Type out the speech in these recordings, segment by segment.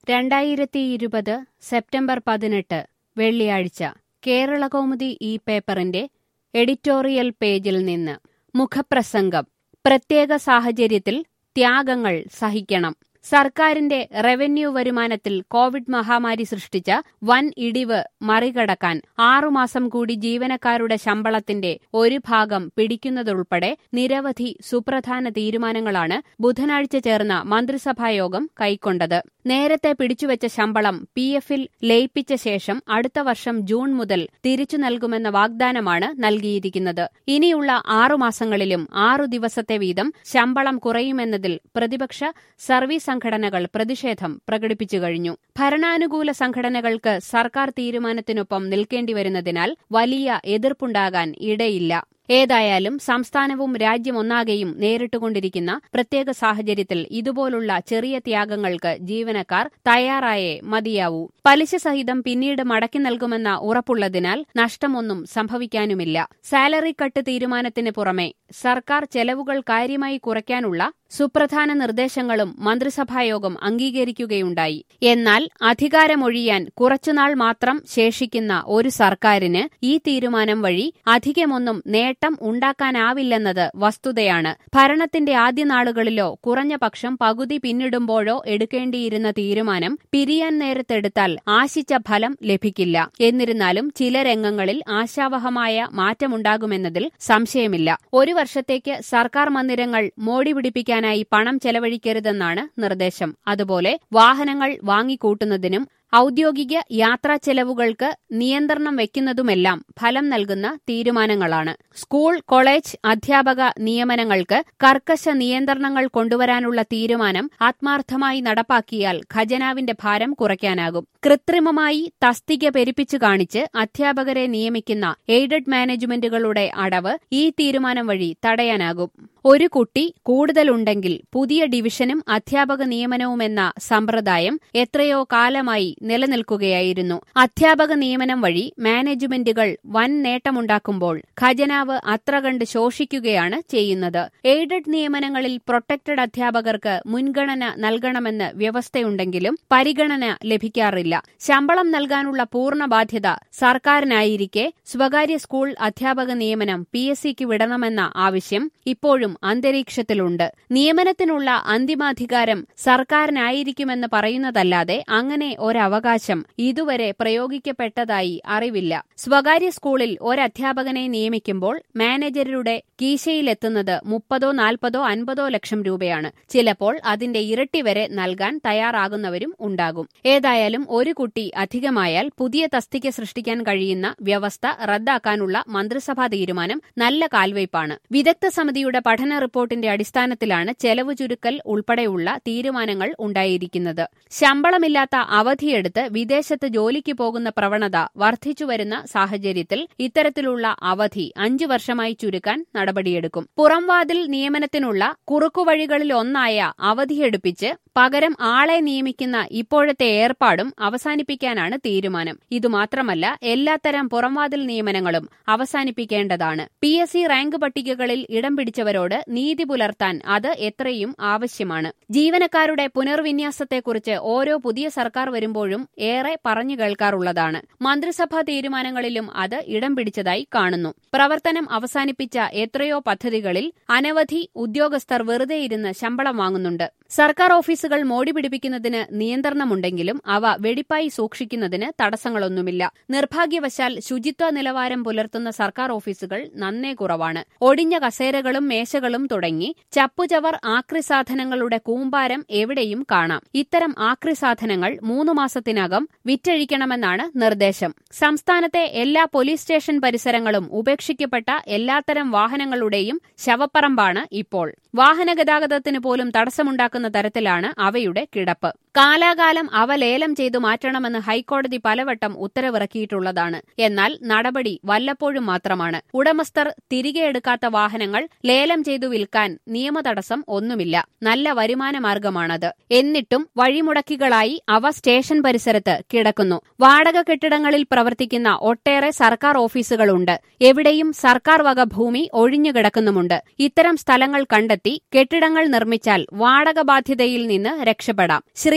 രണ്ടായിരത്തി ഇരുപത് സെപ്റ്റംബർ പതിനെട്ട് വെള്ളിയാഴ്ച കേരളകൗമുദി ഈ പേപ്പറിന്റെ എഡിറ്റോറിയൽ പേജിൽ നിന്ന് മുഖപ്രസംഗം പ്രത്യേക സാഹചര്യത്തിൽ ത്യാഗങ്ങൾ സഹിക്കണം സർക്കാരിന്റെ റവന്യൂ വരുമാനത്തിൽ കോവിഡ് മഹാമാരി സൃഷ്ടിച്ച വൻ ഇടിവ് മറികടക്കാൻ ആറുമാസം കൂടി ജീവനക്കാരുടെ ശമ്പളത്തിന്റെ ഒരു ഭാഗം പിടിക്കുന്നതുൾപ്പെടെ നിരവധി സുപ്രധാന തീരുമാനങ്ങളാണ് ബുധനാഴ്ച ചേർന്ന മന്ത്രിസഭായോഗം കൈക്കൊണ്ടത് നേരത്തെ പിടിച്ചുവെച്ച ശമ്പളം പി എഫിൽ ലയിപ്പിച്ച ശേഷം അടുത്ത വർഷം ജൂൺ മുതൽ തിരിച്ചു നൽകുമെന്ന വാഗ്ദാനമാണ് നൽകിയിരിക്കുന്നത് ഇനിയുള്ള ആറുമാസങ്ങളിലും ആറു ദിവസത്തെ വീതം ശമ്പളം കുറയുമെന്നതിൽ പ്രതിപക്ഷ സർവീസ് സംഘടനകൾ പ്രതിഷേധം പ്രകടിപ്പിച്ചു കഴിഞ്ഞു ഭരണാനുകൂല സംഘടനകൾക്ക് സർക്കാർ തീരുമാനത്തിനൊപ്പം നിൽക്കേണ്ടിവരുന്നതിനാൽ വലിയ എതിർപ്പുണ്ടാകാൻ ഇടയില്ല ഏതായാലും സംസ്ഥാനവും രാജ്യമൊന്നാകെയും നേരിട്ടുകൊണ്ടിരിക്കുന്ന പ്രത്യേക സാഹചര്യത്തിൽ ഇതുപോലുള്ള ചെറിയ ത്യാഗങ്ങൾക്ക് ജീവനക്കാർ തയ്യാറായേ മതിയാവൂ പലിശ സഹിതം പിന്നീട് മടക്കി നൽകുമെന്ന ഉറപ്പുള്ളതിനാൽ നഷ്ടമൊന്നും സംഭവിക്കാനുമില്ല സാലറി കട്ട് തീരുമാനത്തിന് പുറമെ സർക്കാർ ചെലവുകൾ കാര്യമായി കുറയ്ക്കാനുള്ള സുപ്രധാന നിർദ്ദേശങ്ങളും മന്ത്രിസഭായോഗം അംഗീകരിക്കുകയുണ്ടായി എന്നാൽ അധികാരമൊഴിയാൻ കുറച്ചുനാൾ മാത്രം ശേഷിക്കുന്ന ഒരു സർക്കാരിന് ഈ തീരുമാനം വഴി അധികമൊന്നും നേട്ടം ഉണ്ടാക്കാനാവില്ലെന്നത് വസ്തുതയാണ് ഭരണത്തിന്റെ ആദ്യ നാളുകളിലോ കുറഞ്ഞ പക്ഷം പകുതി പിന്നിടുമ്പോഴോ എടുക്കേണ്ടിയിരുന്ന തീരുമാനം പിരിയാൻ നേരത്തെടുത്താൽ ആശിച്ച ഫലം ലഭിക്കില്ല എന്നിരുന്നാലും ചില രംഗങ്ങളിൽ ആശാവഹമായ മാറ്റമുണ്ടാകുമെന്നതിൽ സംശയമില്ല ഒരു വർഷത്തേക്ക് സർക്കാർ മന്ദിരങ്ങൾ മോടി പിടിപ്പിക്കാനായി പണം ചെലവഴിക്കരുതെന്നാണ് നിർദ്ദേശം അതുപോലെ വാഹനങ്ങൾ വാങ്ങിക്കൂട്ടുന്നതിനും ഔദ്യോഗിക യാത്രാ ചെലവുകൾക്ക് നിയന്ത്രണം വയ്ക്കുന്നതുമെല്ലാം ഫലം നൽകുന്ന തീരുമാനങ്ങളാണ് സ്കൂൾ കോളേജ് അധ്യാപക നിയമനങ്ങൾക്ക് കർക്കശ നിയന്ത്രണങ്ങൾ കൊണ്ടുവരാനുള്ള തീരുമാനം ആത്മാർത്ഥമായി നടപ്പാക്കിയാൽ ഖജനാവിന്റെ ഭാരം കുറയ്ക്കാനാകും കൃത്രിമമായി തസ്തിക പെരുപ്പിച്ചു കാണിച്ച് അധ്യാപകരെ നിയമിക്കുന്ന എയ്ഡഡ് മാനേജ്മെന്റുകളുടെ അടവ് ഈ തീരുമാനം വഴി തടയാനാകും ഒരു കുട്ടി കൂടുതലുണ്ടെങ്കിൽ പുതിയ ഡിവിഷനും അധ്യാപക നിയമനവുമെന്ന സമ്പ്രദായം എത്രയോ കാലമായി നിലനിൽക്കുകയായിരുന്നു അധ്യാപക നിയമനം വഴി മാനേജ്മെന്റുകൾ വൻ നേട്ടമുണ്ടാക്കുമ്പോൾ ഖജനാവ് അത്ര കണ്ട് ശോഷിക്കുകയാണ് ചെയ്യുന്നത് എയ്ഡഡ് നിയമനങ്ങളിൽ പ്രൊട്ടക്റ്റഡ് അധ്യാപകർക്ക് മുൻഗണന നൽകണമെന്ന് വ്യവസ്ഥയുണ്ടെങ്കിലും പരിഗണന ലഭിക്കാറില്ല ശമ്പളം നൽകാനുള്ള പൂർണ്ണ ബാധ്യത സർക്കാരിനായിരിക്കെ സ്വകാര്യ സ്കൂൾ അധ്യാപക നിയമനം പി എസ് സിക്ക് വിടണമെന്ന ആവശ്യം ഇപ്പോഴും അന്തരീക്ഷത്തിലുണ്ട് നിയമനത്തിനുള്ള അന്തിമാധികാരം സർക്കാരിനായിരിക്കുമെന്ന് പറയുന്നതല്ലാതെ അങ്ങനെ ഒരവകാശം ഇതുവരെ പ്രയോഗിക്കപ്പെട്ടതായി അറിവില്ല സ്വകാര്യ സ്കൂളിൽ ഒരധ്യാപകനെ നിയമിക്കുമ്പോൾ മാനേജരുടെ കീശയിലെത്തുന്നത് മുപ്പതോ നാൽപ്പതോ അൻപതോ ലക്ഷം രൂപയാണ് ചിലപ്പോൾ അതിന്റെ ഇരട്ടി വരെ നൽകാൻ തയ്യാറാകുന്നവരും ഉണ്ടാകും ഏതായാലും ഒരു കുട്ടി അധികമായാൽ പുതിയ തസ്തിക സൃഷ്ടിക്കാൻ കഴിയുന്ന വ്യവസ്ഥ റദ്ദാക്കാനുള്ള മന്ത്രിസഭാ തീരുമാനം നല്ല കാൽവയ്പാണ് വിദഗ്ധ സമിതിയുടെ പഠന റിപ്പോർട്ടിന്റെ അടിസ്ഥാനത്തിലാണ് ചെലവ് ചുരുക്കൽ ഉൾപ്പെടെയുള്ള തീരുമാനങ്ങൾ ഉണ്ടായിരിക്കുന്നത് ശമ്പളമില്ലാത്ത അവധിയെടുത്ത് വിദേശത്ത് ജോലിക്ക് പോകുന്ന പ്രവണത വർദ്ധിച്ചുവരുന്ന സാഹചര്യത്തിൽ ഇത്തരത്തിലുള്ള അവധി അഞ്ചു വർഷമായി ചുരുക്കാൻ നടപടിയെടുക്കും പുറംവാതിൽ നിയമനത്തിനുള്ള കുറുക്കുവഴികളിലൊന്നായ അവധിയെടുപ്പിച്ച് പകരം ആളെ നിയമിക്കുന്ന ഇപ്പോഴത്തെ ഏർപ്പാടും അവസാനിപ്പിക്കാനാണ് തീരുമാനം ഇതുമാത്രമല്ല എല്ലാത്തരം പുറംവാതിൽ നിയമനങ്ങളും അവസാനിപ്പിക്കേണ്ടതാണ് പി എസ് സി റാങ്ക് പട്ടികകളിൽ ഇടം പിടിച്ചവരോട് നീതി പുലർത്താൻ അത് എത്രയും ആവശ്യമാണ് ജീവനക്കാരുടെ പുനർവിന്യാസത്തെക്കുറിച്ച് ഓരോ പുതിയ സർക്കാർ വരുമ്പോഴും ഏറെ പറഞ്ഞു കേൾക്കാറുള്ളതാണ് മന്ത്രിസഭാ തീരുമാനങ്ങളിലും അത് ഇടം പിടിച്ചതായി കാണുന്നു പ്രവർത്തനം അവസാനിപ്പിച്ച എത്രയോ പദ്ധതികളിൽ അനവധി ഉദ്യോഗസ്ഥർ വെറുതെ ഇരുന്ന് ശമ്പളം വാങ്ങുന്നുണ്ട് സർക്കാർ ഓഫീസുകൾ മോടി പിടിപ്പിക്കുന്നതിന് നിയന്ത്രണമുണ്ടെങ്കിലും അവ വെടിപ്പായി സൂക്ഷിക്കുന്നതിന് തടസ്സങ്ങളൊന്നുമില്ല നിർഭാഗ്യവശാൽ ശുചിത്വ നിലവാരം പുലർത്തുന്ന സർക്കാർ ഓഫീസുകൾ നന്നേ കുറവാണ് ഒടിഞ്ഞ കസേരകളും മേശകളും തുടങ്ങി ചപ്പുചവർ ആക്രി സാധനങ്ങളുടെ കൂമ്പാരം എവിടെയും കാണാം ഇത്തരം ആക്രി സാധനങ്ങൾ മൂന്നു മാസത്തിനകം വിറ്റഴിക്കണമെന്നാണ് നിർദ്ദേശം സംസ്ഥാനത്തെ എല്ലാ പോലീസ് സ്റ്റേഷൻ പരിസരങ്ങളും ഉപേക്ഷിക്കപ്പെട്ട എല്ലാത്തരം വാഹനങ്ങളുടെയും ശവപ്പറമ്പാണ് ഇപ്പോൾ വാഹനഗതാഗതത്തിന് പോലും തടസ്സമുണ്ടാക്കുന്ന തരത്തിലാണ് അവയുടെ കിടപ്പ് കാലാകാലം അവ ലേലം ചെയ്തു മാറ്റണമെന്ന് ഹൈക്കോടതി പലവട്ടം ഉത്തരവിറക്കിയിട്ടുള്ളതാണ് എന്നാൽ നടപടി വല്ലപ്പോഴും മാത്രമാണ് ഉടമസ്ഥർ തിരികെ എടുക്കാത്ത വാഹനങ്ങൾ ലേലം ചെയ്തു വിൽക്കാൻ നിയമതടസ്സം ഒന്നുമില്ല നല്ല വരുമാന മാർഗമാണത് എന്നിട്ടും വഴിമുടക്കികളായി അവ സ്റ്റേഷൻ പരിസരത്ത് കിടക്കുന്നു വാടക കെട്ടിടങ്ങളിൽ പ്രവർത്തിക്കുന്ന ഒട്ടേറെ സർക്കാർ ഓഫീസുകളുണ്ട് എവിടെയും സർക്കാർ വക ഭൂമി ഒഴിഞ്ഞുകിടക്കുന്നുമുണ്ട് ഇത്തരം സ്ഥലങ്ങൾ കണ്ടെത്തി കെട്ടിടങ്ങൾ നിർമ്മിച്ചാൽ വാടക ബാധ്യതയിൽ നിന്ന് രക്ഷപ്പെടാം ശ്രീ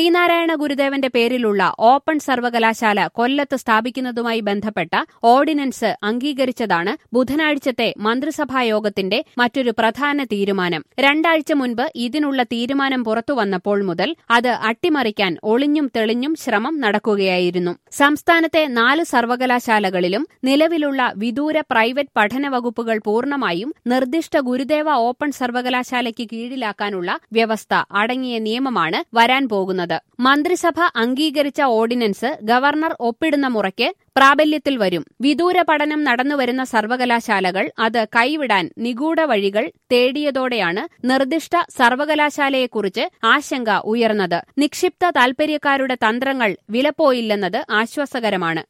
ശ്രീനാരായണ ഗുരുദേവന്റെ പേരിലുള്ള ഓപ്പൺ സർവകലാശാല കൊല്ലത്ത് സ്ഥാപിക്കുന്നതുമായി ബന്ധപ്പെട്ട ഓർഡിനൻസ് അംഗീകരിച്ചതാണ് ബുധനാഴ്ചത്തെ മന്ത്രിസഭാ യോഗത്തിന്റെ മറ്റൊരു പ്രധാന തീരുമാനം രണ്ടാഴ്ച മുൻപ് ഇതിനുള്ള തീരുമാനം പുറത്തുവന്നപ്പോൾ മുതൽ അത് അട്ടിമറിക്കാൻ ഒളിഞ്ഞും തെളിഞ്ഞും ശ്രമം നടക്കുകയായിരുന്നു സംസ്ഥാനത്തെ നാല് സർവകലാശാലകളിലും നിലവിലുള്ള വിദൂര പ്രൈവറ്റ് പഠന വകുപ്പുകൾ പൂർണ്ണമായും നിർദ്ദിഷ്ട ഗുരുദേവ ഓപ്പൺ സർവകലാശാലയ്ക്ക് കീഴിലാക്കാനുള്ള വ്യവസ്ഥ അടങ്ങിയ നിയമമാണ് വരാൻ പോകുന്നത് മന്ത്രിസഭ അംഗീകരിച്ച ഓർഡിനൻസ് ഗവർണർ ഒപ്പിടുന്ന മുറയ്ക്ക് പ്രാബല്യത്തിൽ വരും വിദൂര പഠനം നടന്നുവരുന്ന സർവകലാശാലകൾ അത് കൈവിടാൻ നിഗൂഢ വഴികൾ തേടിയതോടെയാണ് നിർദ്ദിഷ്ട സർവകലാശാലയെക്കുറിച്ച് ആശങ്ക ഉയർന്നത് നിക്ഷിപ്ത താൽപര്യക്കാരുടെ തന്ത്രങ്ങൾ വിലപ്പോയില്ലെന്നത് ആശ്വാസകരമാണ്